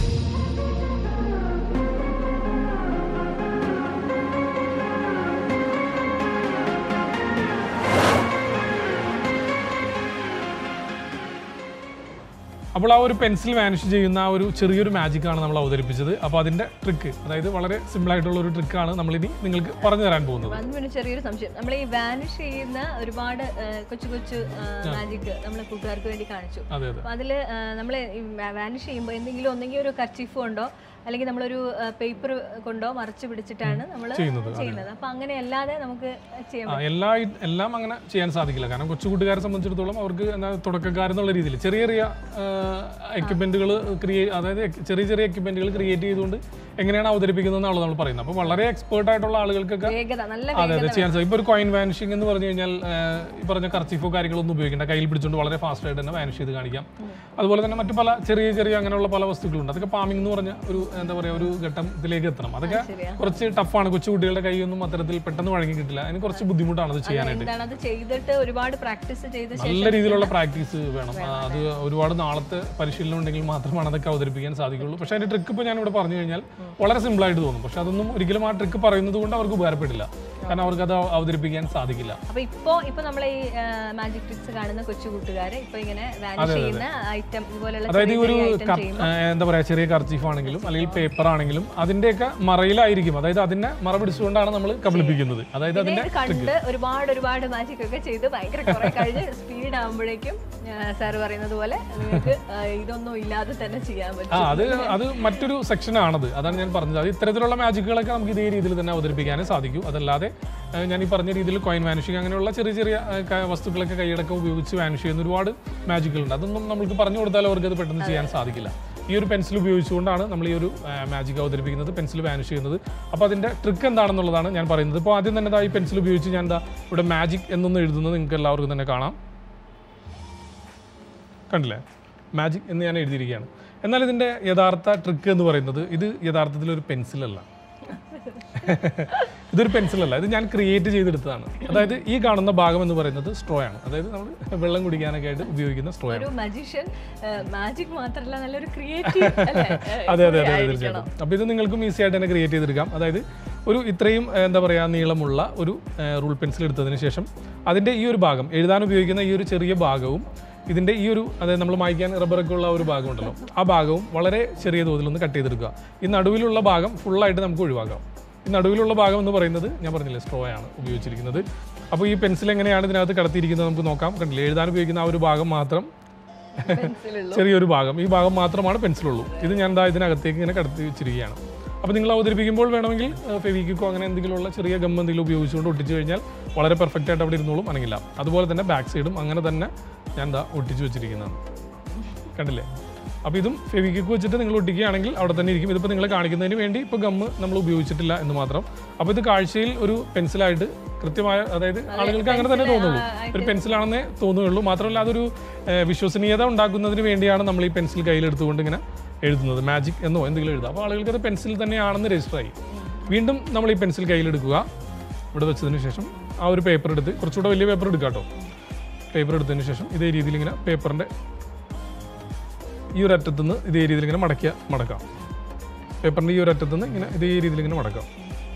Speaker 1: അപ്പോൾ ആ ഒരു പെൻസിൽ വാനിഷ് ചെയ്യുന്ന ആ ഒരു ചെറിയൊരു മാജിക്കാണ് നമ്മൾ അവതരിപ്പിച്ചത് അപ്പോൾ അതിൻ്റെ ട്രിക്ക് അതായത് വളരെ സിമ്പിൾ ആയിട്ടുള്ള ഒരു ട്രിക്കാണ് നമ്മളിനി നിങ്ങൾക്ക് പറഞ്ഞു തരാൻ പോകുന്നത്
Speaker 2: അന്ന് പിന്നെ ചെറിയൊരു സംശയം നമ്മൾ ഈ വാനിഷ് ചെയ്യുന്ന ഒരുപാട് ആ, കൊച്ചു കൊച്ചു മാജിക് നമ്മൾ കൂട്ടുകാർക്ക് വേണ്ടി കാണിച്ചു
Speaker 1: അതെ അതെ
Speaker 2: അപ്പൊ അതില് നമ്മൾ വാനിഷ് ചെയ്യുമ്പോൾ എന്തെങ്കിലും ഒന്നെങ്കിൽ ഒരു കർച്ചീഫ് കൊണ്ടോ അല്ലെങ്കിൽ നമ്മളൊരു പേപ്പർ കൊണ്ടോ മറച്ചു പിടിച്ചിട്ടാണ് നമ്മൾ
Speaker 1: ചെയ്യുന്നത്, അതെ.
Speaker 2: ചെയ്യുന്നത് അപ്പൊ അങ്ങനെ അല്ലാതെ നമുക്ക് ചെയ്യാൻ
Speaker 1: ആ, എല്ലാ എല്ലാം അങ്ങനെ ചെയ്യാൻ സാധിക്കില്ല കാരണം കൊച്ചു കൂട്ടുകാരെ സംബന്ധിച്ചിടത്തോളം അവർക്ക് എന്താ തുടക്കക്കാരെന്നുള്ള രീതിയിൽ ചെറിയ ചെറിയ എക്യുപ്മെന്റുകൾ ക്രിയേറ്റ് അതായത് എക്- ചെറിയ ചെറിയ എക്യുപ്മെന്റുകൾ ക്രിയേറ്റ് ചെയ്തുകൊണ്ട് എങ്ങനെയാണ് അവതരിപ്പിക്കുന്നത് എന്നാണ് നമ്മൾ പറയുന്നത് അപ്പോൾ വളരെ എക്സ്പേർട്ട് ആയിട്ടുള്ള ആളുകൾക്കൊക്കെ
Speaker 2: വേഗത നല്ല
Speaker 1: അതെ അതെ ചെയ്യാൻ സാധിക്കും ഇപ്പോൾ ഒരു കോയിൻ വാനിഷിംഗ് എന്ന് പറഞ്ഞു കഴിഞ്ഞാൽ ആ, ഈ പറഞ്ഞ കർച്ചീഫോ കാര്യങ്ങളൊന്നും ഉപയോഗിക്കേണ്ട കയ്യിൽ പിടിച്ചുകൊണ്ട് വളരെ ഫാസ്റ്റ് ആയിട്ട് തന്നെ വാനിഷ് ചെയ്ത് കാണിക്കാം അതുപോലെ തന്നെ മറ്റു പല ചെറിയ ചെറിയ അങ്ങനെയുള്ള പല വസ്തുക്കളുണ്ട് അതൊക്കെ പാമിംഗ് എന്ന് പറഞ്ഞ ഒരു എന്താ പറയുക ഒരു ഘട്ടം ഇതിലേക്ക് എത്തണം അതൊക്കെ
Speaker 2: ശരിയാ.
Speaker 1: കുറച്ച് ടഫാണ് കൊച്ചു കുട്ടികളുടെ കൈയൊന്നും അത്തരത്തിൽ പെട്ടെന്ന് വഴങ്ങി കിട്ടില്ല അതിന് കുറച്ച് ബുദ്ധിമുട്ടാണ് അത് ചെയ്യാനായിട്ട്
Speaker 2: എന്താണ് അത് ചെയ്തിട്ട് ഒരുപാട് പ്രാക്ടീസ് ചെയ്ത ശേഷം
Speaker 1: നല്ല രീതിയിലുള്ള പ്രാക്ടീസ് വേണം ആ, അത് ഒരുപാട് നാളത്തെ പരിശീലനം ഉണ്ടെങ്കിൽ മാത്രമാണ് അതൊക്കെ അവതരിപ്പിക്കാൻ സാധിക്കുള്ളൂ പക്ഷേ അതിന്റെ ട്രിക്ക് ഇപ്പോൾ ഞാൻ ഇവിടെ പറഞ്ഞു കഴിഞ്ഞാൽ വളരെ സിമ്പിൾ ആയിട്ട് തോന്നും പക്ഷെ അതൊന്നും ഒരിക്കലും ആ ട്രിക്ക് പറയുന്നത് കൊണ്ട് അവർക്ക് ഉപകാരപ്പെടില്ല കാരണം അവർക്ക് അത് അവതരിപ്പിക്കാൻ സാധിക്കില്ല
Speaker 2: അപ്പൊ ഇപ്പോ ഇപ്പൊ നമ്മളെ ഈ മാജിക് ട്രിക്സ് കാണുന്ന കൊച്ചു കൂട്ടുകാരെ ഇപ്പൊ ഇങ്ങനെ വാനിഷ് ചെയ്യുന്ന ഐറ്റം ഇതുപോലുള്ള
Speaker 1: അതായത് ഈ
Speaker 2: ചെറിയ
Speaker 1: ഒരു
Speaker 2: ചെറിയ ഐറ്റം
Speaker 1: കപ്പ്
Speaker 2: ചെയ്യുമ്പോൾ
Speaker 1: ഏഹ് എന്താ പറയാ ചെറിയ കർച്ചീഫ് ആണെങ്കിലും അല്ലെങ്കിൽ പേപ്പർ ആണെങ്കിലും അതിന്റെയൊക്കെ മറയിലായിരിക്കും അതായത് അതിനെ മറ പിടിച്ചുകൊണ്ടാണ് നമ്മൾ കബളിപ്പിക്കുന്നത് അതായത്
Speaker 2: പിന്നെ
Speaker 1: അതിന്റെ
Speaker 2: ഇത് കണ്ട് ഒരുപാട് ഒരുപാട് മാജിക് ഒക്കെ ചെയ്ത് ഭയങ്കര കുറെ കഴിഞ്ഞ് സ്പീഡ് ആകുമ്പോഴേക്കും സാർ പറയുന്നത് പോലെ നിങ്ങൾക്ക് ആ, ഇതൊന്നും ഇല്ലാതെ തന്നെ ചെയ്യാൻ
Speaker 1: ആ
Speaker 2: പറ്റും
Speaker 1: അത് അത് മറ്റൊരു സെക്ഷൻ ആണത് അതാണ് ഞാൻ പറഞ്ഞത് അത് ഇത്തരത്തിലുള്ള മാജിക്കുകളൊക്കെ നമുക്ക് ഇതേ രീതിയിൽ തന്നെ അവതരിപ്പിക്കാനേ സാധിക്കൂ അതല്ലാതെ ഏഹ് ഞാൻ ഈ പറഞ്ഞ രീതിയിൽ കോയിൻ വാനിഷിങ് അങ്ങനെയുള്ള ചെറിയ ചെറിയ ഏഹ് ക- വസ്തുക്കളൊക്കെ കൈയടക്കം ഉപയോഗിച്ച് വാനിഷ് ചെയ്യുന്ന ഒരുപാട് മാജിക്കുകളുണ്ട് അതൊന്നും നമുക്ക് പറഞ്ഞു കൊടുത്താൽ അവർക്ക് അത് പെട്ടെന്ന് ചെയ്യാൻ സാധിക്കില്ല ഈ ഒരു പെൻസിൽ ഉപയോഗിച്ചുകൊണ്ടാണ് നമ്മൾ ഈ ഒരു മാജിക് അവതരിപ്പിക്കുന്നത് പെൻസിൽ വാനിഷ് ചെയ്യുന്നത് അപ്പോൾ അതിൻ്റെ ട്രിക്ക് എന്താണെന്നുള്ളതാണ് ഞാൻ പറയുന്നത് ഇപ്പോൾ ആദ്യം തന്നെ ദാ ഈ പെൻസിൽ ഉപയോഗിച്ച് ഞാൻ എന്താ ഇവിടെ മാജിക് എന്നൊന്ന് എഴുതുന്നത് നിങ്ങൾക്ക് എല്ലാവർക്കും തന്നെ കാണാം കണ്ടില്ലേ മാജിക് എന്ന് ഞാൻ എഴുതിയിരിക്കുകയാണ് എന്നാൽ ഇതിൻ്റെ യഥാർത്ഥ ട്രിക്ക് എന്ന് പറയുന്നത് ഇത് യഥാർത്ഥത്തിൽ ഒരു പെൻസിലല്ല ഇതൊരു പെൻസിലല്ല ഇത് ഞാൻ ക്രിയേറ്റ് ചെയ്തെടുത്തതാണ് അതായത് ഈ കാണുന്ന ഭാഗം എന്ന് പറയുന്നത് സ്ട്രോ ആണ് അതായത് നമ്മൾ വെള്ളം കുടിക്കാനൊക്കെ ആയിട്ട് ഉപയോഗിക്കുന്ന സ്ട്രോ ആണ്
Speaker 2: ഒരു മജീഷ്യൻ മാജിക് മാത്രമല്ല നല്ലൊരു ക്രിയേറ്റീവ് അല്ലേ
Speaker 1: അതെ അതെ അതെ അതെ തീർച്ചയായിട്ടും അപ്പോൾ ഇത് നിങ്ങൾക്കും ഈസി ആയിട്ട് തന്നെ ക്രിയേറ്റ് ചെയ്തെടുക്കാം അതായത് ഒരു ഇത്രയും ഏഹ്, എന്താ പറയുക നീളമുള്ള ഒരു റൂൾ പെൻസിൽ എടുത്തതിന് ശേഷം അതിൻ്റെ ഈ ഒരു ഭാഗം എഴുതാൻ ഉപയോഗിക്കുന്ന ഈ ഒരു ചെറിയ ഭാഗവും ഇതിൻ്റെ ഈ ഒരു അതായത് നമ്മൾ മായ്ക്കാൻ റബ്ബറൊക്കെ ഉള്ള ഒരു ഭാഗം ഉണ്ടല്ലോ ആ ഭാഗവും വളരെ ചെറിയ തോതിൽ ഒന്ന് കട്ട് ചെയ്തെടുക്കുക ഈ നടുവിലുള്ള ഭാഗം ഫുള്ളായിട്ട് നമുക്ക് ഒഴിവാക്കാം ഈ നടുവിലുള്ള ഭാഗം എന്ന് പറയുന്നത് ഞാൻ പറഞ്ഞില്ലേ സ്ട്രോ ആണ് ഉപയോഗിച്ചിരിക്കുന്നത് അപ്പോൾ ഈ പെൻസിൽ എങ്ങനെയാണ് ഇതിനകത്ത് കടത്തിയിരിക്കുന്നത് നമുക്ക് നോക്കാം കണ്ടില്ലേ എഴുതാൻ ഉപയോഗിക്കുന്ന ആ ഒരു ഭാഗം മാത്രം
Speaker 2: പെൻസിലുള്ളൂ
Speaker 1: ചെറിയൊരു ഭാഗം ഈ ഭാഗം മാത്രമാണ് പെൻസിലുള്ളൂ ഇത് ഞാൻ ദാ ഇതിനകത്തേക്ക് ഇങ്ങനെ കടത്തി വെച്ചിരിക്കുകയാണ് അപ്പോൾ നിങ്ങൾ അവതരിപ്പിക്കുമ്പോൾ വേണമെങ്കിൽ ഫെവിക്കോ അങ്ങനെ എന്തെങ്കിലുമുള്ള ചെറിയ ഗം എന്തെങ്കിലും ഉപയോഗിച്ചുകൊണ്ട് ഒട്ടിച്ചു കഴിഞ്ഞാൽ വളരെ പെർഫെക്റ്റ് ആയിട്ട് അവിടെ ഇരുന്നോളും അനങ്ങില്ല അതുപോലെ തന്നെ ബാക്ക് സൈഡും അങ്ങനെ തന്നെ ഞാൻ ദാ ഒട്ടിച്ചു വെച്ചിരിക്കുന്നതാണ് കണ്ടില്ലേ അപ്പോൾ ഇതും ഫെവിക്വിക്ക് വെച്ചിട്ട് നിങ്ങൾ ഒട്ടിക്കുകയാണെങ്കിൽ അവിടെ തന്നെ ഇരിക്കും ഇതിപ്പോൾ നിങ്ങളെ കാണിക്കുന്നതിന് വേണ്ടി ഇപ്പോൾ ഗമ്മ് നമ്മൾ ഉപയോഗിച്ചിട്ടില്ല എന്ന് മാത്രം അപ്പോൾ ഇത് കാഴ്ചയിൽ ഒരു പെൻസിലായിട്ട് കൃത്യമായ അതായത് ആളുകൾക്ക് അങ്ങനെ തന്നെ തോന്നുള്ളൂ ഒരു പെൻസിലാണെന്നേ തോന്നുകയുള്ളൂ മാത്രമല്ല അതൊരു ഏഹ്, വിശ്വസനീയത ഉണ്ടാക്കുന്നതിന് വേണ്ടിയാണ് നമ്മൾ ഈ പെൻസിൽ കയ്യിലെടുത്തുകൊണ്ട് ഇങ്ങനെ എഴുതുന്നത് മാജിക് എന്നോ എന്തെങ്കിലും എഴുതാം അപ്പോൾ ആളുകൾക്ക് അത് പെൻസിൽ തന്നെയാണെന്ന് രജിസ്റ്റർ ആയി വീണ്ടും നമ്മൾ ഈ പെൻസിൽ കയ്യിലെടുക്കുക ഇവിടെ വെച്ചതിന് ശേഷം ആ ഒരു പേപ്പർ എടുത്ത് കുറച്ചുകൂടെ വലിയ പേപ്പർ എടുക്കാം കേട്ടോ പേപ്പർ എടുത്തതിന് ശേഷം ഇതേ രീതിയിൽ ഇങ്ങനെ പേപ്പറിൻ്റെ ഈ ഒരു അറ്റത്ത് നിന്ന് ഇതേ രീതിയിൽ ഇങ്ങനെ മടക്കിയ മടക്കാം പേപ്പറിൻ്റെ ഈ ഒരു അറ്റത്ത് നിന്ന് ഇങ്ങനെ ഇതേ രീതിയിൽ ഇങ്ങനെ മടക്കാം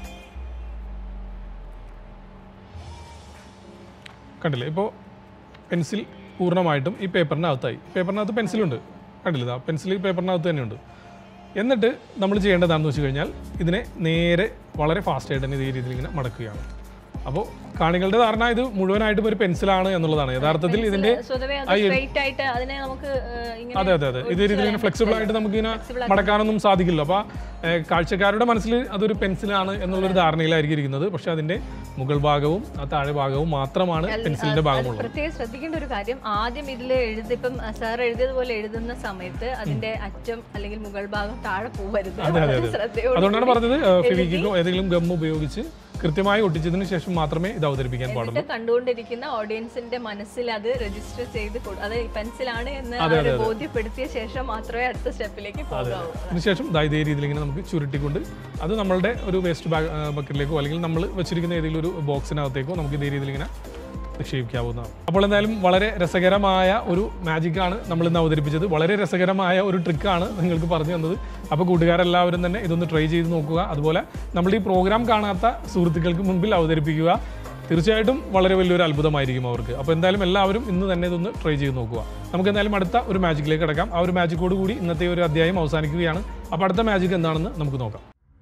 Speaker 1: കണ്ടില്ലേ ഇപ്പോൾ പെൻസിൽ പൂർണ്ണമായിട്ടും ഈ പേപ്പറിൻ്റെ അകത്തായി പേപ്പറിനകത്ത് പെൻസിലുണ്ട് കണ്ടില്ലേ ഇതാ പെൻസിൽ പേപ്പറിനകത്ത് തന്നെയുണ്ട് എന്നിട്ട് നമ്മൾ ചെയ്യേണ്ടതാണെന്ന് വെച്ച് കഴിഞ്ഞാൽ ഇതിനെ നേരെ വളരെ ഫാസ്റ്റായിട്ട് തന്നെ ഇതേ രീതിയിൽ ഇങ്ങനെ മടക്കുകയാണ് അപ്പോൾ കാണികളുടെ ധാരണ ഇത് മുഴുവനായിട്ടും ഒരു പെൻസിലാണ് എന്നുള്ളതാണ് യഥാർത്ഥത്തിൽ ഇതിന്റെ
Speaker 2: സ്വതവേ അത് സ്ട്രൈറ്റ് ആയിട്ട് അതിനെ നമുക്ക് ഏഹ്, ഇങ്ങനെ
Speaker 1: അതെ അതെ അതെ ഇത് ഇതിങ്ങനെ ഫ്ലെക്സിബിൾ ആയിട്ട് നമുക്ക് ഇങ്ങനെ മടക്കാനൊന്നും സാധിക്കില്ല അപ്പോൾ കാഴ്ചക്കാരുടെ മനസ്സിൽ അതൊരു പെൻസിലാണ് എന്നുള്ളൊരു ധാരണയിലായിരിക്കും ഇരിക്കുന്നത് പക്ഷെ അതിന്റെ മുകൾ ഭാഗവും ആ താഴെ ഭാഗവും മാത്രമാണ് പെൻസിലിന്റെ ഭാഗമുള്ളത്
Speaker 2: പ്രത്യേകം ശ്രദ്ധിക്കേണ്ട ഒരു കാര്യം ആദ്യം ഇതിൽ എഴുതി ഇപ്പം സാർ എഴുതിയതുപോലെ എഴുതുന്ന സമയത്ത് അതിന്റെ അറ്റം അല്ലെങ്കിൽ മുകൾ ഭാഗം താഴെ പോവരുത് വളരെ ശ്രദ്ധയോടെ
Speaker 1: അതുകൊണ്ടാണ് പറഞ്ഞത് ഫെവിക്കോ ഏതെങ്കിലും ഗം ഉപയോഗിച്ച് കൃത്യമായി ഒട്ടിച്ചതിന് ശേഷം മാത്രമേ ഇത് അവതരിപ്പിക്കാൻ പാടുള്ളൂ
Speaker 2: ഇത് കണ്ടുകൊണ്ടിരിക്കുന്ന ഓഡിയൻസിന്റെ മനസ്സിൽ അത് രജിസ്റ്റർ ചെയ്ത് കൊടു- അത് പെൻസിലാണ് എന്ന് അവരെ ബോധ്യപ്പെടുത്തിയ ശേഷം മാത്രമേ അടുത്ത സ്റ്റെപ്പിലേക്ക് പോകാവൂ
Speaker 1: അതിനുശേഷം ദാ ഇതേ രീതിയിൽ ഇങ്ങനെ നമുക്ക് ചുരുട്ടിക്കൊണ്ട് അത് നമ്മളുടെ ഒരു വേസ്റ്റ് ബാഗ് ബക്കറ്റിലേക്കോ അല്ലെങ്കിൽ നമ്മൾ വെച്ചിരിക്കുന്ന ഏതെങ്കിലും ഒരു ബോക്സിനകത്തേക്കോ നമുക്ക് ഇതേ രീതിയിൽ ഇങ്ങനെ നിക്ഷേപിക്കാവുന്നതാണ് അപ്പോൾ എന്തായാലും വളരെ രസകരമായ ഒരു മാജിക്കാണ് നമ്മൾ ഇന്ന് അവതരിപ്പിച്ചത് വളരെ രസകരമായ ഒരു ട്രിക്കാണ് നിങ്ങൾക്ക് പറഞ്ഞു തന്നത് അപ്പോൾ കൂട്ടുകാരെല്ലാവരും തന്നെ ഇതൊന്ന് ട്രൈ ചെയ്ത് നോക്കുക അതുപോലെ നമ്മുടെ ഈ പ്രോഗ്രാം കാണാത്ത സുഹൃത്തുക്കൾക്ക് മുൻപിൽ അവതരിപ്പിക്കുക തീർച്ചയായിട്ടും വളരെ വലിയൊരു അത്ഭുതമായിരിക്കും അവർക്ക് അപ്പോൾ എന്തായാലും എല്ലാവരും ഇന്ന് തന്നെ ഇതൊന്ന് ട്രൈ ചെയ്ത് നോക്കുക നമുക്ക് എന്തായാലും അടുത്ത ഒരു മാജിക്കിലേക്ക് കിടക്കാം ആ ഒരു മാജിക്കോട് കൂടി ഇന്നത്തെ ഒരു അധ്യായം അവസാനിക്കുകയാണ് അപ്പോൾ അടുത്ത മാജിക് എന്താണെന്ന് നമുക്ക് നോക്കാം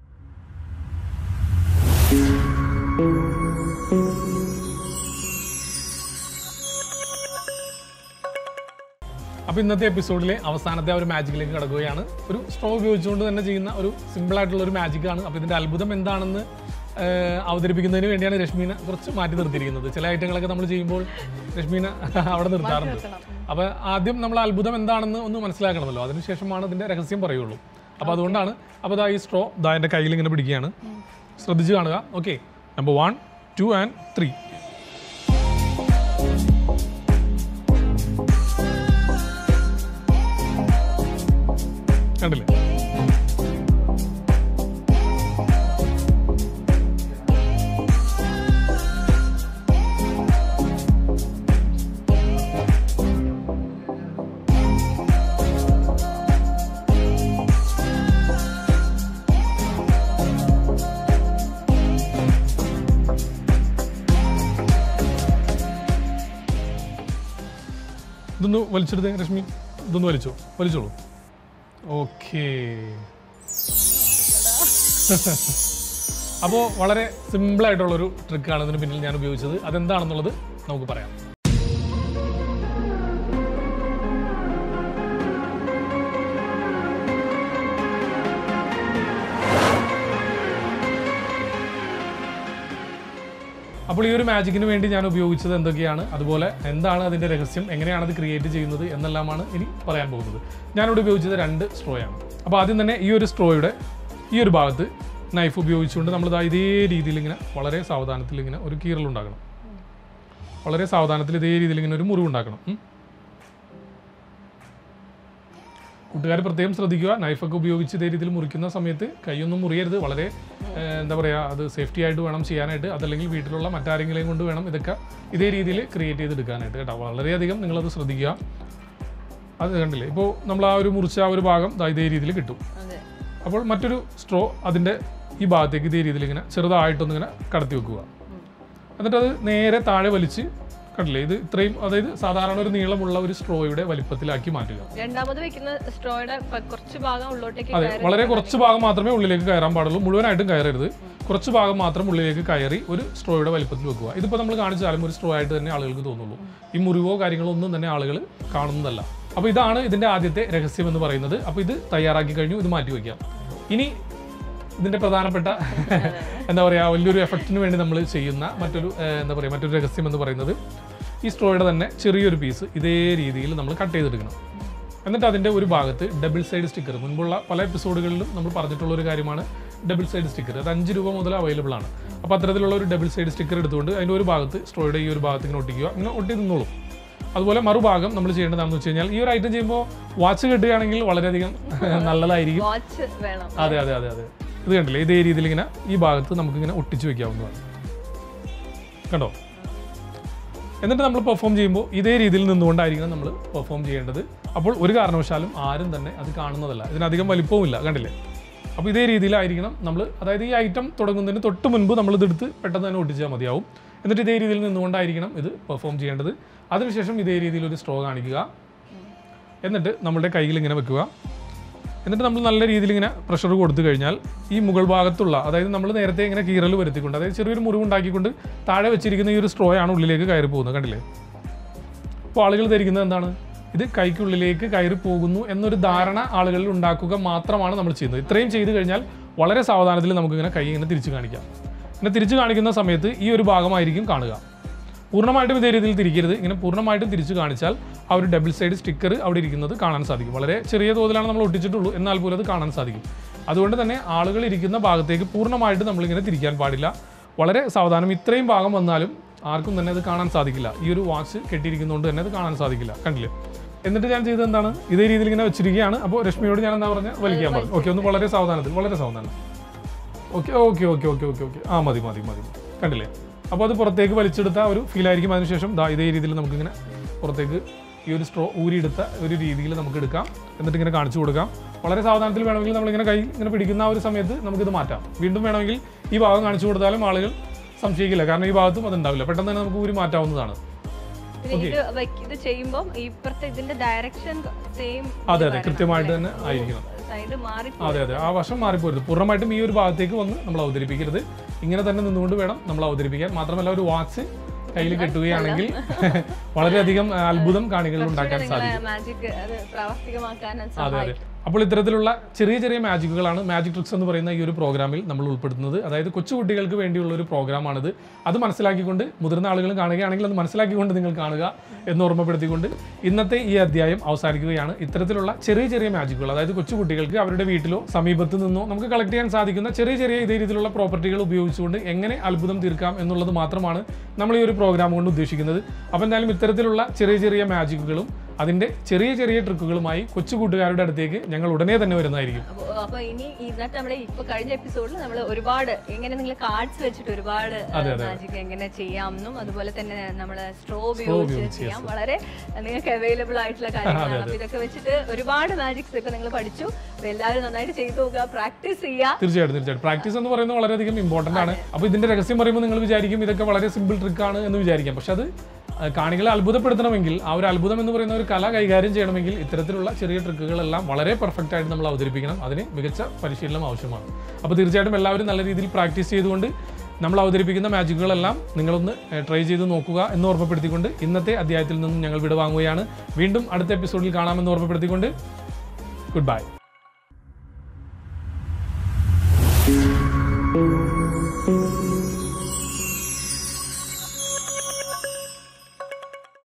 Speaker 1: അപ്പോൾ ഇന്നത്തെ എപ്പിസോഡിലെ അവസാനത്തെ ആ ഒരു മാജിക്കിലേക്ക് കടക്കുകയാണ് ഒരു സ്ട്രോ ഉപയോഗിച്ചുകൊണ്ട് തന്നെ ചെയ്യുന്ന ഒരു സിമ്പിൾ ആയിട്ടുള്ള ഒരു മാജിക്കാണ് അപ്പോൾ ഇതിന്റെ അത്ഭുതം എന്താണെന്ന് ഏഹ്, അവതരിപ്പിക്കുന്നതിന് വേണ്ടിയാണ് രശ്മീനെ കുറച്ച് മാറ്റി നിർത്തിയിരിക്കുന്നത് ചില ഐറ്റങ്ങളൊക്കെ നമ്മൾ ചെയ്യുമ്പോൾ രശ്മീനെ അവിടെ നിർത്താറുണ്ട് അപ്പോൾ ആദ്യം നമ്മൾ അത്ഭുതം എന്താണെന്ന് ഒന്ന് മനസ്സിലാക്കണമല്ലോ അതിനുശേഷമാണ് ഇതിന്റെ രഹസ്യം പറയുള്ളൂ അപ്പോൾ അതുകൊണ്ടാണ് അപ്പോൾ ദാ ഈ സ്ട്രോ ദാ എൻ്റെ കയ്യിൽ ഇങ്ങനെ പിടിക്കുകയാണ് ശ്രദ്ധിച്ച് കാണുക okay number one two and three കണ്ടില്ലേ ഇതൊന്ന് വലിച്ചെടുത്തേ രശ്മി ഇതൊന്ന് വലിച്ചോ വലിച്ചോളൂ ഓക്കേ അപ്പോൾ വളരെ സിമ്പിൾ ആയിട്ടുള്ളൊരു ട്രിക്കാണ് ഇതിന് പിന്നിൽ ഞാൻ ഉപയോഗിച്ചത് അതെന്താണെന്നുള്ളത് നമുക്ക് പറയാം അപ്പോൾ ഈ ഒരു മാജിക്കിന് വേണ്ടി ഞാൻ ഉപയോഗിച്ചത് എന്തൊക്കെയാണ് അതുപോലെ എന്താണ് അതിൻ്റെ രഹസ്യം എങ്ങനെയാണ് അത് ക്രിയേറ്റ് ചെയ്യുന്നത് എന്നെല്ലാമാണ് ഇനി പറയാൻ പോകുന്നത് ഞാനിവിടെ ഉപയോഗിച്ചത് രണ്ട് സ്ട്രോയാണ് അപ്പോൾ ആദ്യം തന്നെ ഈ ഒരു സ്ട്രോയുടെ ഈ ഒരു ഭാഗത്ത് നൈഫ് ഉപയോഗിച്ചുകൊണ്ട് നമ്മൾ ദാ ഇതേ രീതിയിൽ ഇങ്ങനെ വളരെ സാവധാനത്തിൽ ഇങ്ങനെ ഒരു കീറലുണ്ടാക്കണം വളരെ സാവധാനത്തിൽ ഇതേ രീതിയിൽ ഇങ്ങനെ ഒരു മുറിവുണ്ടാക്കണം ഉം. കൂട്ടുകാർ പ്രത്യേകം ശ്രദ്ധിക്കുക നൈഫൊക്കെ ഉപയോഗിച്ച് ഇതേ രീതിയിൽ മുറിക്കുന്ന സമയത്ത് കൈയൊന്നും മുറിയരുത് വളരെ ഏഹ്, എന്താ പറയുക അത് സേഫ്റ്റി ആയിട്ട് വേണം ചെയ്യാനായിട്ട് അതല്ലെങ്കിൽ വീട്ടിലുള്ള മറ്റാരെങ്കിലും കൊണ്ട് വേണം ഇതൊക്കെ ഇതേ രീതിയിൽ ക്രിയേറ്റ് ചെയ്തെടുക്കാനായിട്ട് കേട്ടോ വളരെയധികം നിങ്ങളത് ശ്രദ്ധിക്കുക അത് കണ്ടില്ലേ ഇപ്പോൾ നമ്മൾ ആ ഒരു മുറിച്ച ആ ഒരു ഭാഗം ദാ ഇതേ രീതിയിൽ കിട്ടും
Speaker 2: അതെ
Speaker 1: അപ്പോൾ മറ്റൊരു സ്ട്രോ അതിൻ്റെ ഈ ഭാഗത്തേക്ക് ഇതേ രീതിയിൽ ഇങ്ങനെ ചെറുതായിട്ടൊന്ന് ഇങ്ങനെ കടത്തി വെക്കുക എന്നിട്ട് അത് നേരെ താഴെ വലിച്ച് കണ്ടില്ലേ ഇത് ഇത്രയും അതായത് സാധാരണ ഒരു നീളമുള്ള ഒരു സ്ട്രോയുടെ വലിപ്പത്തിലാക്കി മാറ്റുക
Speaker 2: രണ്ടാമത് വെക്കുന്ന സ്ട്രോയുടെ പ- കുറച്ച് ഭാഗം ഉള്ളോട്ടേക്ക്
Speaker 1: അതെ
Speaker 2: കയറി
Speaker 1: വളരെ കുറച്ച് ഭാഗം മാത്രമേ ഉള്ളിലേക്ക് കയറാൻ പാടുള്ളൂ മുഴുവനായിട്ടും കയറരുത് കുറച്ച് ഭാഗം മാത്രം ഉള്ളിലേക്ക് കയറി ഒരു സ്ട്രോയുടെ വലിപ്പത്തിൽ വെക്കുക ഇതിപ്പോൾ നമ്മൾ കാണിച്ചാലും ഒരു സ്ട്രോ ആയിട്ട് തന്നെ ആളുകൾക്ക് തോന്നുള്ളൂ ഈ മുറിവോ കാര്യങ്ങളോ ഒന്നും തന്നെ ആളുകൾ കാണുന്നതല്ല അപ്പോൾ ഇതാണ് ഇതിന്റെ ആദ്യത്തെ രഹസ്യം എന്ന് പറയുന്നത് അപ്പോൾ ഇത് തയ്യാറാക്കി കഴിഞ്ഞു ഇത് മാറ്റി വയ്ക്കാം ഇനി ഇതിന്റെ പ്രധാനപ്പെട്ട എന്താ പറയുക വലിയൊരു എഫക്റ്റിന് വേണ്ടി നമ്മൾ ചെയ്യുന്ന മറ്റൊരു ഏഹ്, എന്താ പറയുക മറ്റൊരു രഹസ്യം എന്ന് പറയുന്നത് ഈ സ്ട്രോയുടെ തന്നെ ചെറിയൊരു പീസ് ഇതേ രീതിയിൽ നമ്മൾ കട്ട് ചെയ്തെടുക്കണം എന്നിട്ട് അതിൻ്റെ ഒരു ഭാഗത്ത് ഡബിൾ സൈഡ് സ്റ്റിക്കർ മുൻപുള്ള പല എപ്പിസോഡുകളിലും നമ്മൾ പറഞ്ഞിട്ടുള്ള ഒരു കാര്യമാണ് ഡബിൾ സൈഡ് സ്റ്റിക്കർ അത് അഞ്ച് രൂപ മുതൽ അവൈലബിൾ ആണ് അപ്പോൾ അത്തരത്തിലുള്ള ഒരു ഡബിൾ സൈഡ് സ്റ്റിക്കർ എടുത്തുകൊണ്ട് അതിൻ്റെ ഒരു ഭാഗത്ത് സ്ട്രോയുടെ ഈ ഒരു ഭാഗത്ത് ഇങ്ങനെ ഒട്ടിക്കുക ഇങ്ങനെ ഒട്ടി നിന്നോളും അതുപോലെ മറുഭാഗം നമ്മൾ ചെയ്യേണ്ടതാണെന്ന് വെച്ച് കഴിഞ്ഞാൽ ഈ ഒരു ഐറ്റം ചെയ്യുമ്പോൾ വാച്ച് കെട്ടുകയാണെങ്കിൽ വളരെയധികം നല്ലതായിരിക്കും
Speaker 2: വാച്ച് വേണം
Speaker 1: അതെ അതെ അതെ അതെ ഇത് കണ്ടില്ലേ ഇതേ രീതിയിൽ ഇങ്ങനെ ഈ ഭാഗത്ത് നമുക്ക് ഇങ്ങനെ ഒട്ടിച്ചു വെക്കാവുന്നതാണ് കണ്ടോ എന്നിട്ട് നമ്മൾ പെർഫോം ചെയ്യുമ്പോൾ ഇതേ രീതിയിൽ നിന്നുകൊണ്ടായിരിക്കണം നമ്മൾ പെർഫോം ചെയ്യേണ്ടത് അപ്പോൾ ഒരു കാരണവശാലും ആരും തന്നെ അത് കാണുന്നതല്ല ഇതിനധികം വലിപ്പവുമില്ല കണ്ടില്ലേ അപ്പോൾ ഇതേ രീതിയിലായിരിക്കണം നമ്മൾ അതായത് ഈ ഐറ്റം തുടങ്ങുന്നതിന് തൊട്ട് മുൻപ് നമ്മൾ ഇതെടുത്ത് പെട്ടെന്ന് തന്നെ ഒട്ടിച്ചാൽ മതിയാവും എന്നിട്ട് ഇതേ രീതിയിൽ നിന്നുകൊണ്ടായിരിക്കണം ഇത് പെർഫോം ചെയ്യേണ്ടത് അതിനുശേഷം ഇതേ രീതിയിൽ ഒരു സ്ട്രോ കാണിക്കുക എന്നിട്ട് നമ്മുടെ കയ്യിൽ ഇങ്ങനെ വെക്കുക എന്നിട്ട് നമ്മൾ നല്ല രീതിയിൽ ഇങ്ങനെ പ്രഷർ കൊടുത്തു കഴിഞ്ഞാൽ ഈ മുകൾ ഭാഗത്തുള്ള അതായത് നമ്മൾ നേരത്തെ ഇങ്ങനെ കീറൽ വരുത്തിക്കൊണ്ട് അതായത് ചെറിയൊരു മുറിവ് ഉണ്ടാക്കിക്കൊണ്ട് താഴെ വെച്ചിരിക്കുന്ന ഈ ഒരു സ്ട്രോ ആണ് ഉള്ളിലേക്ക് കയറി പോകുന്നത് കണ്ടില്ലേ അപ്പോൾ ആളുകൾ ധരിക്കുന്നത് എന്താണ് ഇത് കൈക്കുള്ളിലേക്ക് കയറി പോകുന്നു എന്നൊരു ധാരണ ആളുകളിൽ ഉണ്ടാക്കുക മാത്രമാണ് നമ്മൾ ചെയ്യുന്നത് ഇത്രയും ചെയ്തു കഴിഞ്ഞാൽ വളരെ സാവധാനത്തിൽ നമുക്കിങ്ങനെ കൈ ഇങ്ങനെ തിരിച്ചു കാണിക്കാം ഇങ്ങനെ തിരിച്ചു കാണിക്കുന്ന സമയത്ത് ഈ ഒരു ഭാഗമായിരിക്കും കാണുക പൂർണ്ണമായിട്ടും ഇതേ രീതിയിൽ തിരിക്കരുത് ഇങ്ങനെ പൂർണ്ണമായിട്ടും തിരിച്ചു കാണിച്ചാൽ ആ ഒരു ഡബിൾ സൈഡ് സ്റ്റിക്കർ അവിടെ ഇരിക്കുന്നത് കാണാൻ സാധിക്കും വളരെ ചെറിയ തോതിലാണ് നമ്മൾ ഒട്ടിച്ചിട്ടുള്ളൂ എന്നാൽ പോലും അത് കാണാൻ സാധിക്കും അതുകൊണ്ട് തന്നെ ആളുകൾ ഇരിക്കുന്ന ഭാഗത്തേക്ക് പൂർണ്ണമായിട്ട് നമ്മളിങ്ങനെ തിരിക്കാൻ പാടില്ല വളരെ സാവധാനം ഇത്രയും ഭാഗം വന്നാലും ആർക്കും തന്നെ അത് കാണാൻ സാധിക്കില്ല ഈ ഒരു വാച്ച് കെട്ടിയിരിക്കുന്നതുകൊണ്ട് തന്നെ അത് കാണാൻ സാധിക്കില്ല കണ്ടില്ലേ എന്നിട്ട് ഞാൻ ചെയ്തത് എന്താണ് ഇതേ രീതിയിൽ ഇങ്ങനെ വെച്ചിരിക്കുകയാണ് അപ്പോൾ രശ്മിയോട് ഞാൻ എന്താ പറഞ്ഞാൽ വലിക്കാൻ പറഞ്ഞു ഓക്കെ ഒന്ന് വളരെ സാവധാനത്തിൽ വളരെ സാവധാനം okay okay okay okay okay okay ആ മതി മതി മതി കണ്ടില്ലേ അപ്പോൾ അത് പുറത്തേക്ക് വലിച്ചെടുത്ത ഒരു ഫീൽ ആയിരിക്കും അതിനുശേഷം ദാ ഇതേ രീതിയിൽ നമുക്കിങ്ങനെ പുറത്തേക്ക് ഈ ഒരു സ്ട്രോ ഊരിയെടുത്ത ഒരു രീതിയിൽ നമുക്ക് എടുക്കാം എന്നിട്ട് ഇങ്ങനെ കാണിച്ചു കൊടുക്കാം വളരെ സാവധാനത്തിൽ വേണമെങ്കിൽ നമ്മളിങ്ങനെ കൈ ഇങ്ങനെ പിടിക്കുന്ന ആ ഒരു സമയത്ത് നമുക്കിത് മാറ്റാം വീണ്ടും വേണമെങ്കിൽ ഈ ഭാഗം കാണിച്ചു കൊടുത്താലും ആളുകൾ സംശയിക്കില്ല കാരണം ഈ ഭാഗത്തും അതുണ്ടാവില്ല പെട്ടെന്ന് തന്നെ നമുക്ക് ഊരി മാറ്റാവുന്നതാണ്
Speaker 2: പിന്നെ ഇത് വെക്ക്- ഇത് ചെയ്യുമ്പോൾ ഇപ്പുറത്തെ ഇതിന്റെ ഡയറക്ഷൻ സെയിം
Speaker 1: അതെ അതെ കൃത്യമായിട്ട് തന്നെ ആയിരിക്കണം
Speaker 2: സൈഡ് മാറി
Speaker 1: അതെ അതെ ആ വശം മാറിപ്പോരുത് പൂർണ്ണമായിട്ടും ഈ ഒരു ഭാഗത്തേക്ക് വന്ന് നമ്മൾ അവതരിപ്പിക്കരുത് ഇങ്ങനെ തന്നെ നിന്നുകൊണ്ട് വേണം നമ്മൾ അവതരിപ്പിക്കാൻ മാത്രമല്ല ഒരു വാച്ച് കയ്യിൽ കെട്ടുകയാണെങ്കിൽ വളരെയധികം ആ, അത്ഭുതം കാണികളിൽ ഉണ്ടാക്കാൻ സാധിക്കും
Speaker 2: മാജിക് അത് പ്രാവർത്തികമാക്കാൻ അത്
Speaker 1: അതെ അതെ
Speaker 2: സഹായിക്കും
Speaker 1: അപ്പോൾ ഇത്തരത്തിലുള്ള ചെറിയ ചെറിയ മാജിക്കുകളാണ് മാജിക് ട്രിക്സ് എന്ന് പറയുന്ന ഈ ഒരു പ്രോഗ്രാമിൽ നമ്മൾ ഉൾപ്പെടുത്തുന്നത് അതായത് കൊച്ചു കുട്ടികൾക്ക് വേണ്ടിയുള്ള ഒരു പ്രോഗ്രാമാണിത് അത് മനസ്സിലാക്കിക്കൊണ്ട് മുതിർന്ന ആളുകൾ കാണുകയാണെങ്കിൽ അത് മനസ്സിലാക്കിക്കൊണ്ട് നിങ്ങൾ കാണുക എന്ന് ഓർമ്മപ്പെടുത്തിക്കൊണ്ട് ഇന്നത്തെ ഈ അധ്യായം അവസാനിക്കുകയാണ് ഇത്തരത്തിലുള്ള ചെറിയ ചെറിയ മാജിക്കുകൾ അതായത് കൊച്ചു കുട്ടികൾക്ക് അവരുടെ വീട്ടിലോ സമീപത്ത് നിന്നോ നമുക്ക് കളക്ട് ചെയ്യാൻ സാധിക്കുന്ന ചെറിയ ചെറിയ ഇതേ രീതിയിലുള്ള പ്രോപ്പർട്ടികൾ ഉപയോഗിച്ചുകൊണ്ട് എങ്ങനെ അത്ഭുതം തീർക്കാം എന്നുള്ളത് മാത്രമാണ് നമ്മൾ ഈ ഒരു പ്രോഗ്രാം കൊണ്ട് ഉദ്ദേശിക്കുന്നത് അപ്പോൾ എന്തായാലും ഇത്തരത്തിലുള്ള ചെറിയ ചെറിയ മാജിക്കുകളും അതിൻ്റെ ചെറിയ ചെറിയ ട്രിക്കുകളുമായി കൊച്ചു കൂട്ടുകാരുടെ അടുത്തേക്ക് ഞങ്ങൾ ഉടനെ തന്നെ വരുന്നതായിരിക്കും
Speaker 2: അപ്പൊ അപ്പൊ ഇനി ഇതിനകത്ത് നമ്മള് ഇപ്പൊ കഴിഞ്ഞ എപ്പിസോഡിൽ നമ്മൾ ഒരുപാട് എങ്ങനെ നിങ്ങൾ കാർഡ്സ് വെച്ചിട്ട് ഒരുപാട് മാജിക് എങ്ങനെ ചെയ്യാമെന്നും അതുപോലെ തന്നെ നമ്മള് സ്ട്രോ ഉപയോഗിച്ച് ചെയ്യാം വളരെ നിങ്ങൾക്ക് അവൈലബിൾ ആയിട്ടുള്ള കാര്യങ്ങളാണ് അപ്പൊ ഇതൊക്കെ വെച്ചിട്ട് ഒരുപാട് മാജിക്സ് ഒക്കെ നിങ്ങൾ പഠിച്ചു അപ്പൊ എല്ലാവരും നന്നായിട്ട് ചെയ്തു നോക്കുക പ്രാക്ടീസ് ചെയ്യുക
Speaker 1: തീർച്ചയായിട്ടും തീർച്ചയായിട്ടും പ്രാക്ടീസ് എന്ന് പറയുന്നത് വളരെയധികം ഇമ്പോർട്ടൻ്റ് ആണ് അപ്പോൾ ഇതിന്റെ രഹസ്യം പറയുമ്പോൾ നിങ്ങൾ വിചാരിക്കും ഇതൊക്കെ വളരെ സിമ്പിൾ ട്രിക്കാണ് എന്ന് വിചാരിക്കാം പക്ഷെ അത് ആ, കാണികളെ അത്ഭുതപ്പെടുത്തണമെങ്കിൽ ആ ഒരു അത്ഭുതം എന്ന് പറയുന്ന ഒരു കല കൈകാര്യം ചെയ്യണമെങ്കിൽ ഇത്തരത്തിലുള്ള ചെറിയ ട്രിക്കുകളെല്ലാം വളരെ പെർഫെക്റ്റ് ആയിട്ട് നമ്മൾ അവതരിപ്പിക്കണം അതിന് മികച്ച പരിശീലനം ആവശ്യമാണ് അപ്പോൾ തീർച്ചയായിട്ടും എല്ലാവരും നല്ല രീതിയിൽ പ്രാക്ടീസ് ചെയ്തുകൊണ്ട് നമ്മൾ അവതരിപ്പിക്കുന്ന മാജിക്കുകളെല്ലാം നിങ്ങളൊന്ന് ട്രൈ ചെയ്ത് നോക്കുക എന്ന് ഓർമ്മപ്പെടുത്തിക്കൊണ്ട് ഇന്നത്തെ അധ്യായത്തിൽ നിന്നും ഞങ്ങൾ വിടവാങ്ങുകയാണ് വീണ്ടും അടുത്ത എപ്പിസോഡിൽ കാണാമെന്ന് ഓർമ്മപ്പെടുത്തിക്കൊണ്ട് ഗുഡ് ബൈ